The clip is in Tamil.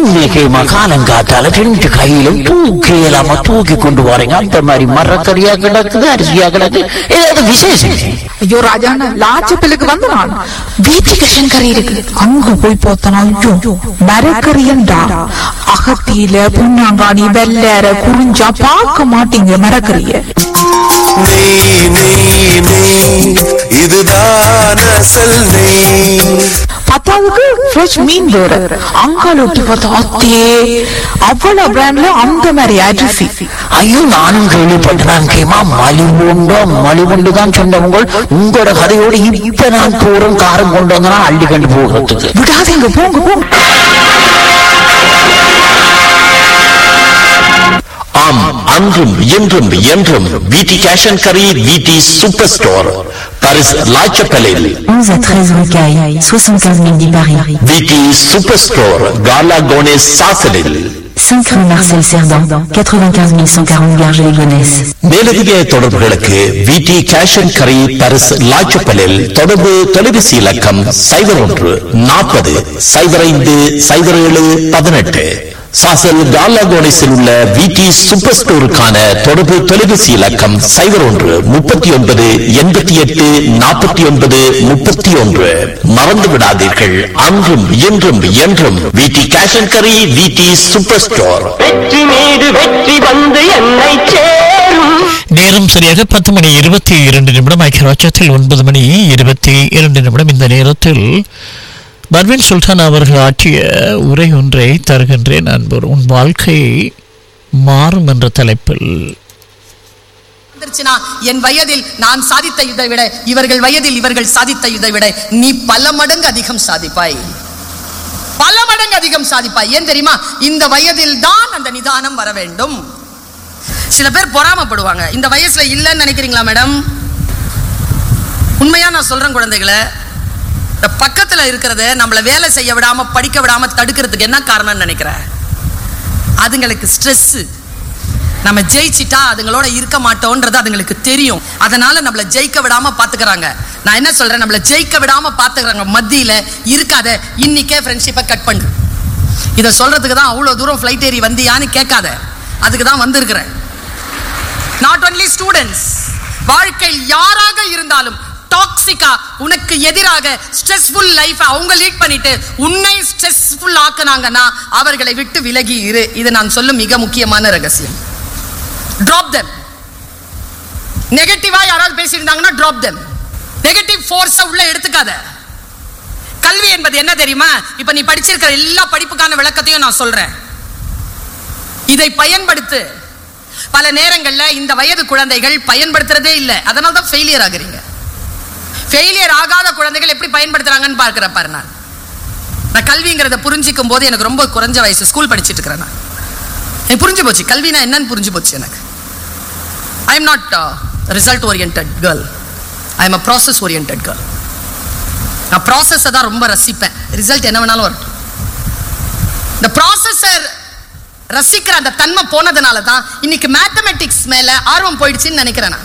இன்னைக்கு மகாலங்காத்தால ரெண்டு கையிலும் தூக்கி இல்லாம தூக்கி கொண்டு போறீங்க அந்த மாதிரி மரக்கறியா கிடக்குது அரிசியா கிடக்கு ஏதாவது விசேஷம் ஐயோ ராஜாண்ணா லாச்சப்பிலுக்கு வந்து நான் வீட்டுக்கு கறி இருக்கு அங்க போய் பார்த்தனா ஐயோ மரக்கறியண்டா அகத்தியில புண்ணாங்காணி வெள்ளேற குறிஞ்சா பார்க்க மாட்டீங்க மரக்கறிய நெய் நெய் நெய் இதுதான் அசல் நெய் பத்தாவதுக்கு ஃப்ரெஷ் மீன் வேற அங்கால ஒட்டி பார்த்தா அத்தே அவ்வளவு பிராண்ட்ல அந்த மாதிரி அரிசி ஐயோ நானும் கேள்விப்பட்டேன் கேமா மலிவுண்டோ மலிவுண்டு தான் சொன்னவங்க உங்களோட கதையோடு இப்ப நான் தூரம் காரம் கொண்டு வந்தனா அள்ளி கண்டு போகிறதுக்கு விடாதீங்க போங்க போங்க ஆம் அன்றும் இன்றும் என்றும் விடி கேஷ் அண்ட் கரி விடி சூப்பர் ஸ்டோர் பாரிஸ் லாச்சப்பலில் 11 à 13 Rocaille, 75 000 10 Paris, விடி சூப்பர் ஸ்டோர் காலா கோனேஸ் சாசலில் 5 rue Marcel Cerdan, 95 140 Garges-les-Gonesse. மேலதிக தொடர்புகளுக்கு விடி கேஷ் அண்ட் கரி பாரிஸ் லாச்சப்பலில் தொடர்பு தொலைபேசி இலக்கம் சைபர் ஒன்று நாற்பது சைபர் ஐந்து சைபர் ஏழு பதினெட்டு சாசல் காலா கோனேஸில் உள்ள விடி சூப்பர் ஸ்டோருக்கான தொடர்பு தொலைபேசி இலக்கம் சைபர் ஒன்று முப்பத்தி ஒன்பது எண்பத்தி எட்டு நாற்பத்தி ஒன்பது முப்பத்தி ஒன்று மறந்து விடாதீர்கள் அன்றும் இன்றும் என்றும் விடி கேஷ் அண்ட் கரி விடி சூப்பர் ஸ்டோர் வெற்றி மீது வெற்றி வந்து என்னை சேரும் நேரம் சரியாக பத்து மணி இருபத்தி இரண்டு நிமிடம் ஐக்கியராட்சத்தில் ஒன்பது மணி இருபத்தி இரண்டு நிமிடம் இந்த நேரத்தில் பர்வின் சுல்தான் அவர்கள் ஆற்றிய உரை ஒன்றை தருகின்றேன் அன்பர் உன் வாழ்க்கை மாறும் என்ற தலைப்பில் வந்துருச்சுன்னா என் வயதில் நான் சாதித்த இதை விட இவர்கள் வயதில் இவர்கள் சாதித்த இதை விட நீ பல மடங்கு அதிகம் சாதிப்பாய் பல மடங்கு அதிகம் சாதிப்பாய் ஏன் தெரியுமா இந்த வயதில் தான் அந்த நிதானம் வர வேண்டும் சில பேர் பொறாமப்படுவாங்க இந்த வயசுல இல்லைன்னு நினைக்கிறீங்களா மேடம் உண்மையா நான் சொல்றேன் குழந்தைகளை இந்த பக்கத்துல இருக்கிறத நம்மளை வேலை செய்ய விடாம படிக்க விடாம தடுக்கிறதுக்கு என்ன காரணம்னு நினைக்கிறேன் அதுங்களுக்கு ஸ்ட்ரெஸ் நம்ம ஜெயிச்சிட்டா அதுங்களோட இருக்க மாட்டோன்றது அதுங்களுக்கு தெரியும் அதனால நம்மள ஜெயிக்க விடாம பாத்துக்கறாங்க நான் என்ன சொல்றேன் நம்மள ஜெயிக்க விடாம பாத்துக்கறாங்க மத்தியில இருக்காத இன்னைக்கே ஃப்ரெண்ட்ஷிப்பை கட் பண்ணு இதை சொல்றதுக்கு தான் அவ்வளோ தூரம் ஃப்ளைட் ஏறி வந்தியான்னு கேட்காத அதுக்கு தான் வந்திருக்கிறேன் நாட் ஒன்லி ஸ்டூடெண்ட்ஸ் வாழ்க்கையில் யாராக இருந்தாலும் டாக்ஸிக்கா உனக்கு எதிராக ஸ்ட்ரெஸ்ஃபுல் லைஃப் அவங்க லீட் பண்ணிட்டு உன்னை ஸ்ட்ரெஸ்ஃபுல் ஆக்குனாங்கன்னா அவர்களை விட்டு விலகி இரு இது நான் சொல்லும் மிக முக்கியமான ரகசியம் drop them நெகட்டிவா யாராவது பேசியிருந்தாங்கன்னா drop them நெகட்டிவ் ஃபோர்ஸை உள்ள எடுத்துக்காத கல்வி என்பது என்ன தெரியுமா இப்ப நீ படிச்சிருக்கிற எல்லா படிப்புக்கான விளக்கத்தையும் நான் சொல்றேன் இதை பயன்படுத்து பல நேரங்கள்ல இந்த வயது குழந்தைகள் பயன்படுத்துறதே இல்லை அதனால தான் ஃபெயிலியர் ஆகுறீங்க ஃபெயிலியர் ஆகாத குழந்தைகள் எப்படி பயன்படுத்துறாங்கன்னு பார்க்கிற பாரு நான் நான் கல்விங்கிறத புரிஞ்சிக்கும் போது எனக்கு ரொம்ப குறைஞ்ச வயசு ஸ்கூல் படிச்சிட்டு இருக்கிறேன் நான் எனக்கு புரிஞ்சு போச்சு கல்வினா என்னன்னு புரிஞ்சு போச்சு எனக்கு I am not result oriented girl I am a process oriented girl நான் ப்ராசஸை தான் ரொம்ப ரசிப்பேன் ரிசல்ட் என்ன வேணாலும் வரட்டும் இந்த ப்ராசஸர் ரசிக்கிற அந்த தன்மை போனதுனால தான் இன்னைக்கு மேத்தமெட்டிக்ஸ் மேல ஆர்வம் போயிடுச்சுன்னு நினைக்கிறேன் நான்